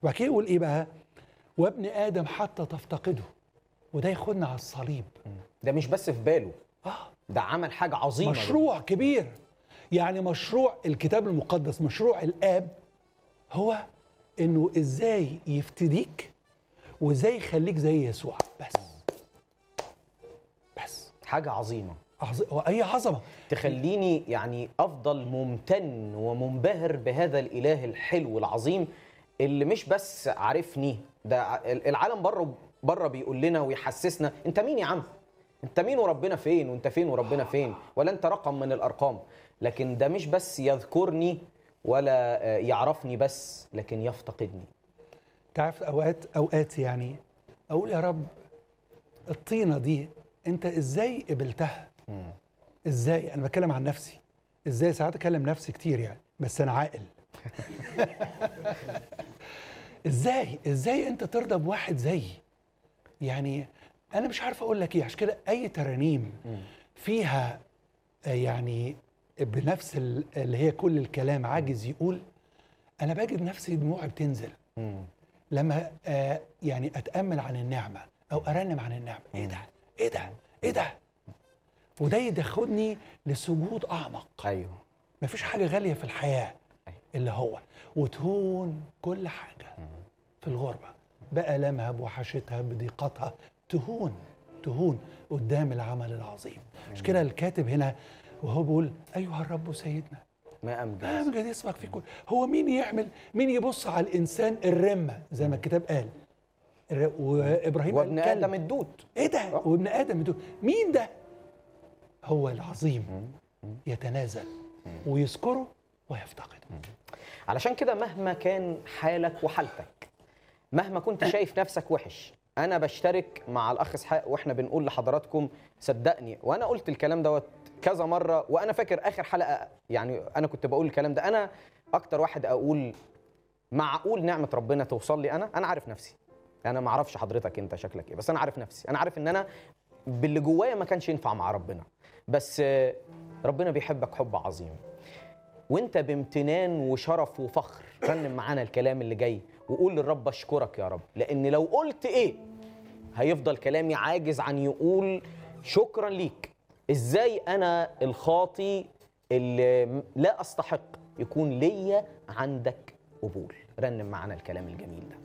وبعد كده يقول ايه بقى وابن ادم حتى تفتقده وده ياخدنا على الصليب ده مش بس في باله اه ده عمل حاجه عظيمه مشروع كبير يعني مشروع الكتاب المقدس مشروع الاب هو انه ازاي يفتديك وازاي يخليك زي يسوع بس بس حاجه عظيمه عظ... واي عظمه تخليني يعني افضل ممتن ومنبهر بهذا الاله الحلو العظيم اللي مش بس عارفني ده العالم بره بره بيقول لنا ويحسسنا انت مين يا عم انت مين وربنا فين وانت فين وربنا فين ولا انت رقم من الارقام لكن ده مش بس يذكرني ولا آه، يعرفني بس لكن يفتقدني تعرف اوقات اوقات يعني اقول يا رب الطينه دي انت ازاي قبلتها ازاي انا بتكلم عن نفسي ازاي ساعات اكلم نفسي كتير يعني بس انا عاقل ازاي ازاي انت ترضى بواحد زيي يعني انا مش عارف اقول لك ايه عشان كده اي ترانيم فيها آه، يعني بنفس ال- اللي هي كل الكلام عاجز يقول انا بجد نفسي دموعي بتنزل لما آه يعني اتامل عن النعمه او ارنم عن النعمه ايه ده ايه ده ايه ده وده يدخلني لسجود اعمق ايوه مفيش حاجه غاليه في الحياه الا هو وتهون كل حاجه في الغربه بألمها بوحشتها بضيقتها تهون تهون قدام العمل العظيم مش كده الكاتب هنا وهو بيقول ايها الرب سيدنا ما امجد امجد اسمك في كل هو مين يعمل مين يبص على الانسان الرمه زي ما الكتاب قال الر- وابراهيم وابن قال كلب. ادم الدود ايه ده وابن ادم دول مين ده هو العظيم يتنازل ويذكره ويفتقده علشان كده مهما كان حالك وحالتك مهما كنت شايف نفسك وحش انا بشترك مع الاخ اسحاق واحنا بنقول لحضراتكم صدقني وانا قلت الكلام دوت كذا مره وانا فاكر اخر حلقه يعني انا كنت بقول الكلام ده انا اكتر واحد اقول معقول نعمه ربنا توصل لي انا انا عارف نفسي انا ما اعرفش حضرتك انت شكلك ايه بس انا عارف نفسي انا عارف ان انا باللي جوايا ما كانش ينفع مع ربنا بس آه، ربنا بيحبك حب عظيم وانت بامتنان وشرف وفخر رنم معانا الكلام اللي جاي وقول للرب اشكرك يا رب لان لو قلت ايه هيفضل كلامي عاجز عن يقول شكرا ليك ازاي انا الخاطي اللي م- لا استحق يكون ليا عندك قبول رنم معانا الكلام الجميل ده